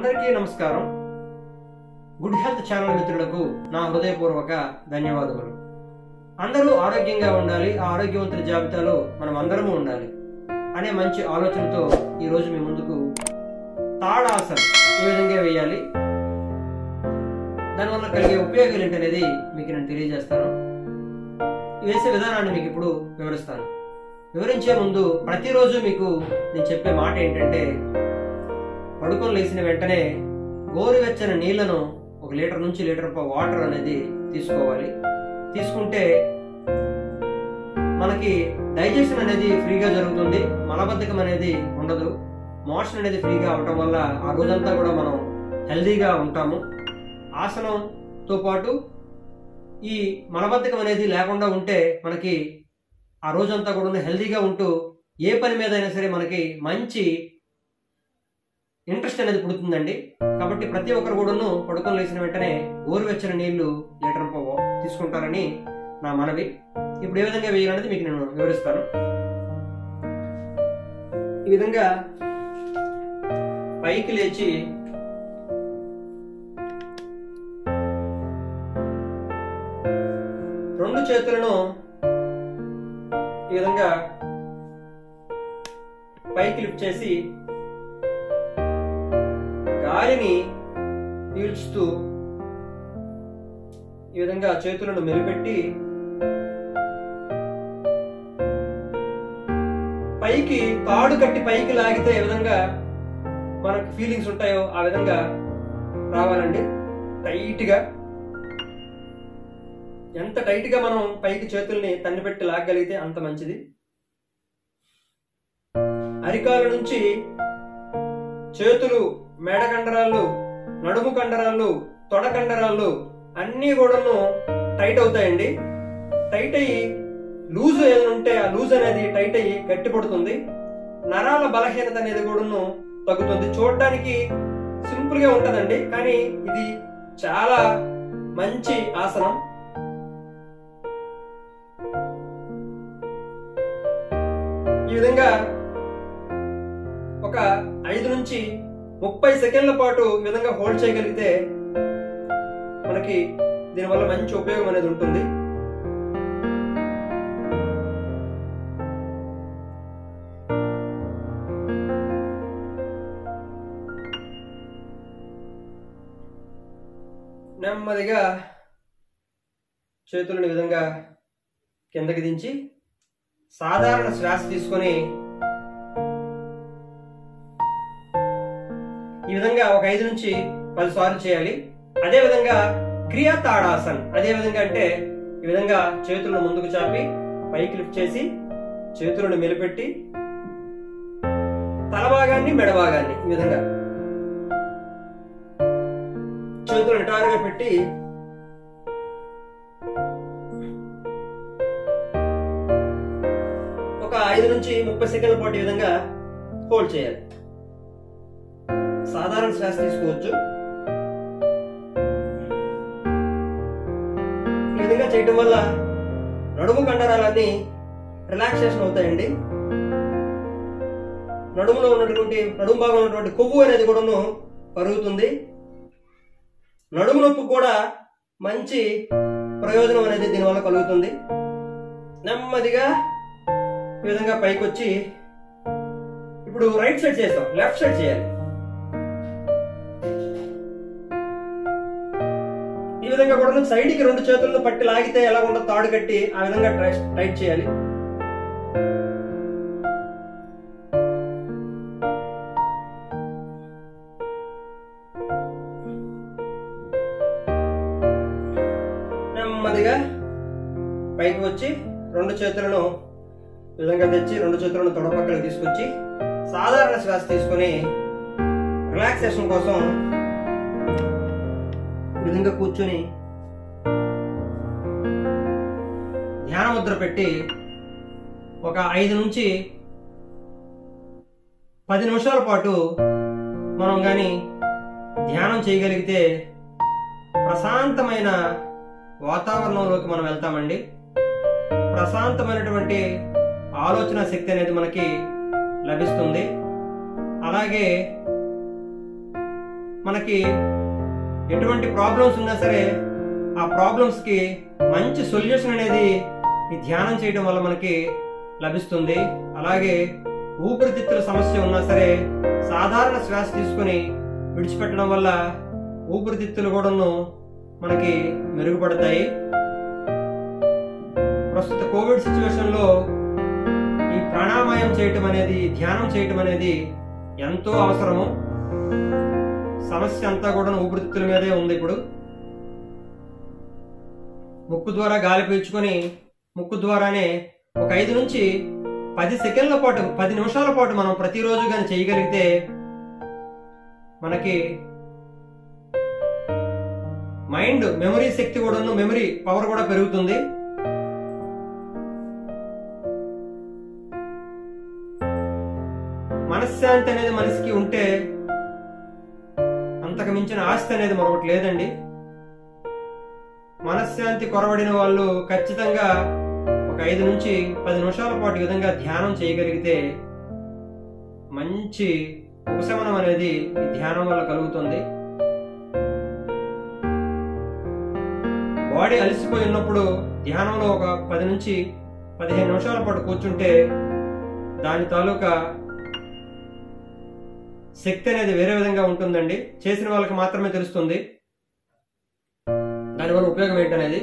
అందరికీ నమస్కారం good health channel మిత్రులకు నా హృదయపూర్వక ధన్యవాదములు అందరూ ఆరోగ్యంగా ఉండాలి ఆ ఆరోగ్యవంతుల జాబితాలో మనం అందరము ఉండాలి అనే మంచి ఆలోచనతో ఈరోజు మీ ముందుకు తాడాసన్ ఏ విధంగా వేయాలి దానివల్ల కలిగే ఉపయోగాలు ఏంటనేది మీకు నేను తెలియజేస్తాను వేసే విధానాన్ని మీకు ఇప్పుడు వివరిస్తాను వివరించే ముందు ప్రతిరోజు మీకు నేను చెప్పే మాట ఏంటంటే పడుకొని లేచిన వెంటనే గోరువెచ్చని నీళ్లను ఒక లీటర్ నుంచి లీటర్ వాటర్ అనేది తీసుకోవాలి తీసుకుంటే మనకి డైజెషన్ అనేది ఫ్రీగా జరుగుతుంది మలబద్ధకం అనేది ఉండదు మోషన్ అనేది ఫ్రీగా అవటం వల్ల ఆ రోజంతా కూడా మనం హెల్దీగా ఉంటాము ఆసనంతో పాటు ఈ మలబద్ధకం అనేది లేకుండా ఉంటే మనకి ఆ రోజంతా కూడా హెల్దీగా ఉంటూ ఏ పని మీద అయినా సరే మనకి మంచి ఇంట్రెస్ట్ అనేది పుడుతుందండి కాబట్టి ప్రతి ఒక్కరు కూడాను పడుకొని లేచిన వెంటనే గోరువెచ్చని నీళ్లు లీటర్ పో తీసుకుంటారని నా మనవి ఇప్పుడు ఏ విధంగా వేయాలనేది మీకు నేను వివరిస్తాను ఈ విధంగా పైకి లేచి రెండు చేతులను ఈ విధంగా పైకి లిఫ్ట్ చేసి గాలిని పీల్చుతూ ఈ విధంగా చేతులను మెలిపెట్టి పైకి తాడు కట్టి పైకి లాగితే ఏ విధంగా మనకు ఫీలింగ్స్ ఉంటాయో ఆ విధంగా రావాలండి టైట్ గా ఎంత టైట్ గా మనం పైకి చేతుల్ని తన్నిపెట్టి లాగగలిగితే అంత మంచిది అరికాల నుంచి చేతులు మేడ కండరాలు నడుము కండరాలు తొడ కండరాలు అన్నీ కూడాను టైట్ అవుతాయండి టైట్ అయ్యి లూజ్ ఏదైనా ఉంటే ఆ లూజ్ అనేది టైట్ అయ్యి గట్టి పడుతుంది నరాల బలహీనత అనేది కూడాను తగ్గుతుంది చూడడానికి సింపుల్ గా ఉంటదండి కానీ ఇది చాలా మంచి ఆసనం ఈ విధంగా ఒక ఐదు నుంచి ముప్పై సెకండ్ల పాటు ఈ విధంగా హోల్డ్ చేయగలిగితే మనకి దీనివల్ల మంచి ఉపయోగం అనేది ఉంటుంది నెమ్మదిగా చేతులను ఈ విధంగా కిందకి దించి సాధారణ శ్వాస తీసుకొని ఈ విధంగా ఒక ఐదు నుంచి పది సార్లు చేయాలి అదే విధంగా క్రియా తాడాసన్ అదే విధంగా అంటే ఈ విధంగా చేతులను ముందుకు చాపి పైకి లిఫ్ట్ చేసి చేతులను మెలిపెట్టి తల భాగాన్ని మెడ భాగాన్ని ఈ విధంగా చేతులు నిటారుగా పెట్టి ఒక ఐదు నుంచి ముప్పై సెకండ్ల పాటు ఈ విధంగా హోల్డ్ చేయాలి సాధారణ శ్వాస తీసుకోవచ్చు ఈ విధంగా చేయటం వల్ల నడుము కండరాలన్నీ రిలాక్సేషన్ అవుతాయండి నడుములో ఉన్నటువంటి నడుము భాగంలో ఉన్నటువంటి కొవ్వు అనేది కూడాను కరుగుతుంది నడుము నొప్పి కూడా మంచి ప్రయోజనం అనేది దీనివల్ల కలుగుతుంది నెమ్మదిగా ఈ విధంగా పైకి వచ్చి ఇప్పుడు రైట్ సైడ్ చేస్తాం లెఫ్ట్ సైడ్ చేయాలి ఈ విధంగా కూడా సైడ్ కి రెండు చేతులను పట్టి లాగితే ఎలా ఉండదు తాడు కట్టి ఆ విధంగా టైట్ చేయాలి నెమ్మదిగా పైకి వచ్చి రెండు చేతులను ఈ విధంగా తెచ్చి రెండు చేతులను తొడపక్కలకు తీసుకొచ్చి సాధారణ శ్వాస తీసుకొని రిలాక్సేషన్ కోసం ఈ విధంగా కూర్చొని ధ్యాన ముద్ర పెట్టి ఒక ఐదు నుంచి పది నిమిషాల పాటు మనం కానీ ధ్యానం చేయగలిగితే ప్రశాంతమైన వాతావరణంలోకి మనం వెళ్తామండి ప్రశాంతమైనటువంటి ఆలోచన శక్తి అనేది మనకి లభిస్తుంది అలాగే మనకి ఎటువంటి ప్రాబ్లమ్స్ ఉన్నా సరే ఆ ప్రాబ్లమ్స్ కి మంచి సొల్యూషన్ అనేది ఈ ధ్యానం చేయడం వల్ల మనకి లభిస్తుంది అలాగే ఊపిరితిత్తుల సమస్య ఉన్నా సరే సాధారణ శ్వాస తీసుకొని విడిచిపెట్టడం వల్ల ఊపిరితిత్తులు కూడాను మనకి మెరుగుపడతాయి ప్రస్తుత కోవిడ్ సిచ్యువేషన్ లో ఈ ప్రాణాయామం చేయటం అనేది ధ్యానం చేయటం అనేది ఎంతో అవసరము సమస్య అంతా కూడా ఊపిరితిత్తుల మీదే ఉంది ఇప్పుడు ముక్కు ద్వారా గాలి పీల్చుకొని ముక్కు ద్వారానే ఒక ఐదు నుంచి పది సెకండ్ల పాటు పది నిమిషాల పాటు మనం ప్రతిరోజు కానీ చేయగలిగితే మనకి మైండ్ మెమరీ శక్తి కూడాను మెమరీ పవర్ కూడా పెరుగుతుంది మనశ్శాంతి అనేది మనిషికి ఉంటే అంతకు మించిన ఆస్తి అనేది మరొకటి లేదండి మనశ్శాంతి కొరవడిన వాళ్ళు ఖచ్చితంగా ఒక ఐదు నుంచి పది నిమిషాల పాటు ఈ విధంగా ధ్యానం చేయగలిగితే మంచి ఉపశమనం అనేది ఈ ధ్యానం వల్ల కలుగుతుంది బాడీ అలసిపోయి ఉన్నప్పుడు ధ్యానంలో ఒక పది నుంచి పదిహేను నిమిషాల పాటు కూర్చుంటే దాని తాలూకా శక్తి అనేది వేరే విధంగా ఉంటుందండి చేసిన వాళ్ళకి మాత్రమే తెలుస్తుంది దానివల్ల ఉపయోగం ఏంటనేది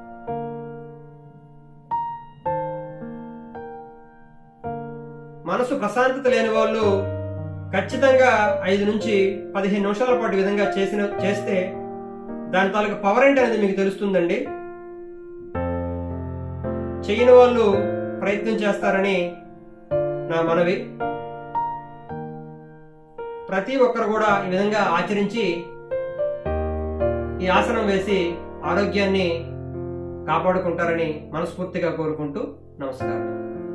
మనసు ప్రశాంతత లేని వాళ్ళు ఖచ్చితంగా ఐదు నుంచి పదిహేను నిమిషాల పాటు ఈ విధంగా చేసిన చేస్తే దాని తాలూకు పవర్ ఏంటి అనేది మీకు తెలుస్తుందండి చేయని వాళ్ళు ప్రయత్నం చేస్తారని నా మనవి ప్రతి ఒక్కరు కూడా ఈ విధంగా ఆచరించి ఈ ఆసనం వేసి ఆరోగ్యాన్ని కాపాడుకుంటారని మనస్ఫూర్తిగా కోరుకుంటూ నమస్కారం